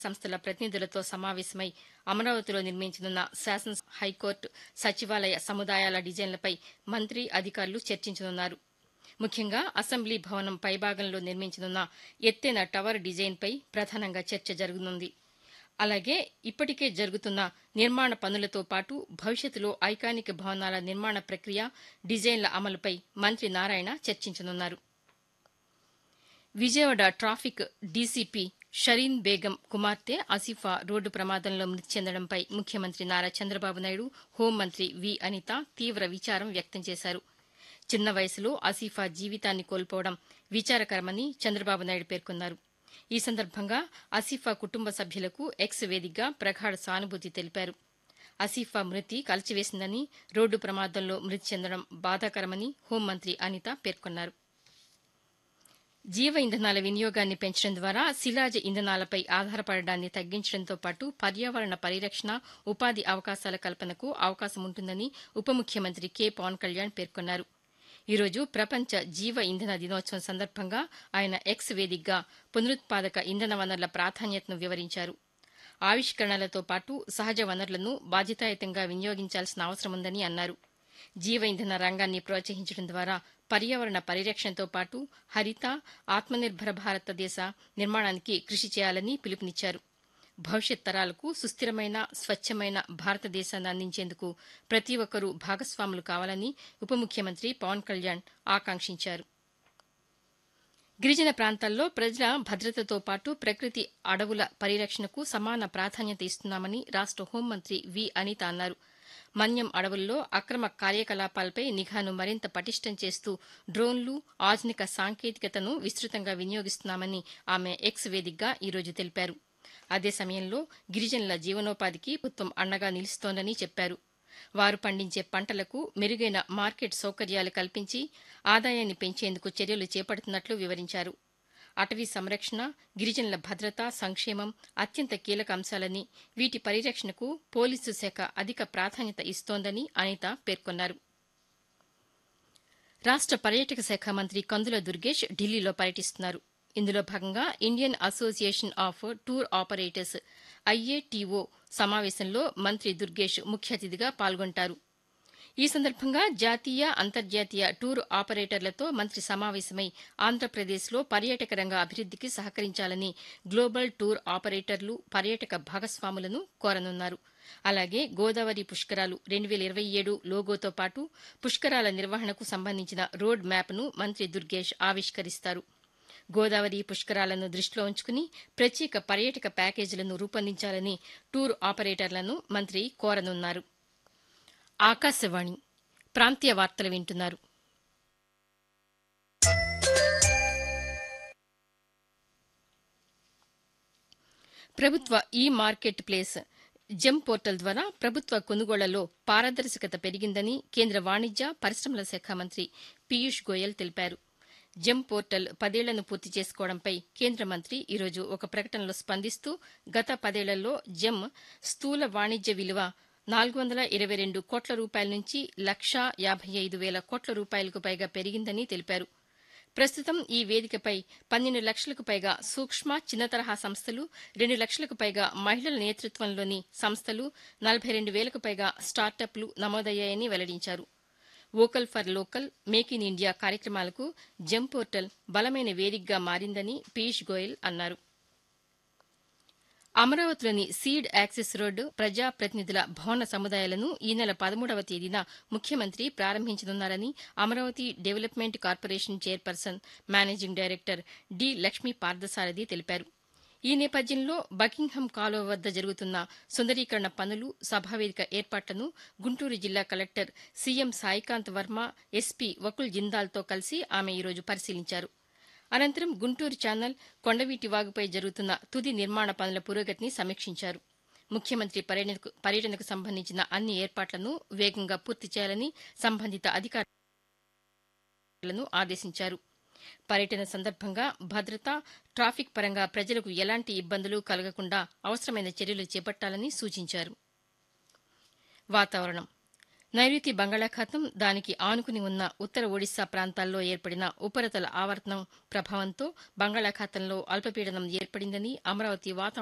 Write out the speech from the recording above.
సంస్థల ప్రతినిధులతో సమావేశమై అమరావతిలో నిర్మించనున్న శాసన హైకోర్టు సచివాలయ సముదాయాల డిజైన్లపై మంత్రి అధికారులు చర్చించనున్నారు ముఖ్యంగా అసెంబ్లీ భవనం పైభాగంలో నిర్మించనున్న ఎత్తైన టవర్ డిజైన్పై ప్రధానంగా చర్చ జరగనుంది అలాగే ఇప్పటికే జరుగుతున్న నిర్మాణ పనులతో పాటు భవిష్యత్తులో ఐకానిక్ భవనాల నిర్మాణ ప్రక్రియ డిజైన్ల అమలుపై మంత్రి నారాయణ చర్చించనున్నారు విజయవాడ ట్రాఫిక్ డీసీపీ షరీన్ బేగం కుమార్తె ఆసిఫా రోడ్డు ప్రమాదంలో మృతి చెందడంపై ముఖ్యమంత్రి నారా చంద్రబాబు నాయుడు హోంమంత్రి వి అనిత తీవ్ర విచారం వ్యక్తం చేశారు చిన్న వయసులో ఆసిఫా జీవితాన్ని కోల్పోవడం విచారకరమని చంద్రబాబు నాయుడు పేర్కొన్నారు ఈ సందర్భంగా ఆసిఫా కుటుంబ సభ్యులకు ఎక్స్ వేదికగా ప్రగాఢ సానుభూతి తెలిపారు ఆసిఫా మృతి కలిచివేసిందని రోడ్డు ప్రమాదంలో మృతి చెందడం బాధాకరమని హోంమంత్రి అనిత పేర్కొన్నారు జీవ ఇంధనాల వినియోగాన్ని పెంచడం ద్వారా శిలాజ ఇంధనాలపై ఆధారపడడాన్ని తగ్గించడంతో పాటు పర్యావరణ పరిరక్షణ ఉపాధి అవకాశాల కల్పనకు అవకాశం ఉంటుందని ఉప ముఖ్యమంత్రి కె పవన్ కళ్యాణ్ పేర్కొన్నారు ఈరోజు ప్రపంచ జీవ ఇంధన దినోత్సవం సందర్భంగా ఆయన ఎక్స్ వేదికగా పునరుత్పాదక ఇంధన వనరుల ప్రాధాన్యతను వివరించారు ఆవిష్కరణలతో పాటు సహజ వనరులను బాధ్యతాయుతంగా వినియోగించాల్సిన అవసరం ఉందని అన్నారు జీవ ఇంధన రంగాన్ని ప్రోత్సహించడం ద్వారా పర్యావరణ పరిరక్షణతో పాటు హరిత ఆత్మనిర్భర భారతదేశ నిర్మాణానికి కృషి చేయాలని పిలుపునిచ్చారు భవిష్యత్ తరాలకు సుస్థిరమైన స్వచ్ఛమైన భారతదేశాన్ని అందించేందుకు ప్రతి ఒక్కరూ భాగస్వాములు కావాలని ఉప ముఖ్యమంత్రి పవన్ కళ్యాణ్ ఆకాంక్షించారు గిరిజన ప్రాంతాల్లో ప్రజల భద్రతతో పాటు ప్రకృతి అడవుల పరిరక్షణకు సమాన ప్రాధాన్యత ఇస్తున్నామని రాష్ట హోంమంత్రి వి అనిత అన్నారు మన్యం అడవుల్లో అక్రమ కార్యకలాపాలపై నిఘాను మరింత పటిష్టం చేస్తూ డ్రోన్లు ఆధునిక సాంకేతికతను విస్తృతంగా వినియోగిస్తున్నామని ఆమె ఎక్స్ వేదికగా ఈరోజు తెలిపారు అదే సమయంలో గిరిజనుల జీవనోపాధికి ప్రభుత్వం అండగా నిలుస్తోందని చెప్పారు వారు పండించే పంటలకు మెరుగైన మార్కెట్ సౌకర్యాలు కల్పించి ఆదాయాన్ని పెంచేందుకు చర్యలు చేపడుతున్నట్లు వివరించారు అటవీ సంరక్షణ గిరిజనుల భద్రత సంక్షేమం అత్యంత కీలక అంశాలని వీటి పరిరక్షణకు పోలీసు శాఖ అధిక ప్రాధాన్యత ఇస్తోందని అనిత పేర్కొన్నారు రాష్ట పర్యాటక శాఖ మంత్రి కందుల దుర్గేష్ ఢిల్లీలో పర్యటిస్తున్నారు ఇందులో భాగంగా Indian association of tour operators IATO సమావేశంలో మంత్రి దుర్గేష్ ముఖ్య అతిథిగా పాల్గొంటారు ఈ సందర్భంగా జాతీయ అంతర్జాతీయ టూర్ ఆపరేటర్లతో మంత్రి సమావేశమై ఆంధ్రప్రదేశ్లో పర్యాటక రంగ అభివృద్దికి సహకరించాలని గ్లోబల్ టూర్ ఆపరేటర్లు పర్యాటక భాగస్వాములను కోరనున్నారు అలాగే గోదావరి పుష్కరాలు రెండు వేల ఇరవై ఏడు లోగోతో పాటు పుష్కరాల నిర్వహణకు సంబంధించిన రోడ్ మ్యాప్ను మంత్రి దుర్గేష్ ఆవిష్కరిస్తారు గోదావరి పుష్కరాలను దృష్టిలో ఉంచుకుని ప్రత్యేక పర్యాటక ప్యాకేజీలను రూపొందించాలని టూర్ ఆపరేటర్లను మంత్రి కోరనున్నారు ఆకాశవాణి ప్రాంతీయ వార్తలు వింటున్నారు ప్రభుత్వ ఈ మార్కెట్ ప్లేస్ జెమ్ పోర్టల్ ద్వారా ప్రభుత్వ కొనుగోళ్లలో పారదర్శకత పెరిగిందని కేంద్ర వాణిజ్య పరిశ్రమల శాఖ మంత్రి పీయూష్ గోయల్ తెలిపారు జెమ్ పోర్టల్ పదేళ్లను పూర్తి చేసుకోవడంపై కేంద్ర మంత్రి ఈరోజు ఒక ప్రకటనలో స్పందిస్తూ గత పదేళ్లలో జెమ్ స్థూల వాణిజ్య విలువ నాలుగు వందల ఇరవై రెండు కోట్ల రూపాయల నుంచి లక్షా యాభై ఐదు వేల కోట్ల రూపాయలకు పైగా పెరిగిందని తెలిపారు ప్రస్తుతం ఈ వేదికపై పన్నెండు లక్షలకు పైగా సూక్ష్మ చిన్న తరహా సంస్థలు రెండు లక్షలకు పైగా మహిళల నేతృత్వంలోని సంస్థలు నలభై రెండు వేలకు పైగా స్టార్టప్లు నమోదయ్యాయని వెల్లడించారు vocal for local make in India కార్యక్రమాలకు జెమ్ పోర్టల్ బలమైన వేదికగా మారిందని పీయూష్ గోయల్ అన్నారు అమరావతిలోని సీడ్ యాక్సెస్ రోడ్డు ప్రజా ప్రతినిధుల భవన సముదాయాలను ఈ నెల పదమూడవ తేదీన ముఖ్యమంత్రి ప్రారంభించనున్నారని Amaravati development corporation chairperson managing director D Lakshmi Parthasarathi తెలిపారు ఈ నేపథ్యంలో బకింగ్హమ్ కాలువ వద్ద జరుగుతున్న సుందరీకరణ పనులు సభావేదిక ఏర్పాట్లను గుంటూరు జిల్లా collector CM Saikanth Varma SP Vakul జిందాల్తో కలిసి ఆమె ఈరోజు పరిశీలించారు అనంతరం గుంటూరు ఛానల్ కొండవీటి వాగుపై జరుగుతున్న తుది నిర్మాణ పనుల పురోగతిని సమీక్షించారు ముఖ్యమంత్రి పర్యటనకు పర్యటనకు సంబంధించిన అన్ని ఏర్పాట్లను వేగంగా పూర్తి చేయాలని సంబంధిత అధికారులను ఆదేశించారు పర్యటన సందర్భంగా భద్రత ట్రాఫిక్ పరంగా ప్రజలకు ఎలాంటి ఇబ్బందులు కలగకుండా అవసరమైన చర్యలు చేపట్టాలని సూచించారు వాతావరణం నైరుతి బంగాళాఖాతం దానికి ఆనుకుని ఉన్న ఉత్తర ఒడిశా ప్రాంతాల్లో ఏర్పడిన ఉపరితల ఆవర్తనం ప్రభావంతో బంగాళాఖాతంలో అల్పపీడనం ఏర్పడిందని అమరావతి వాతావరణ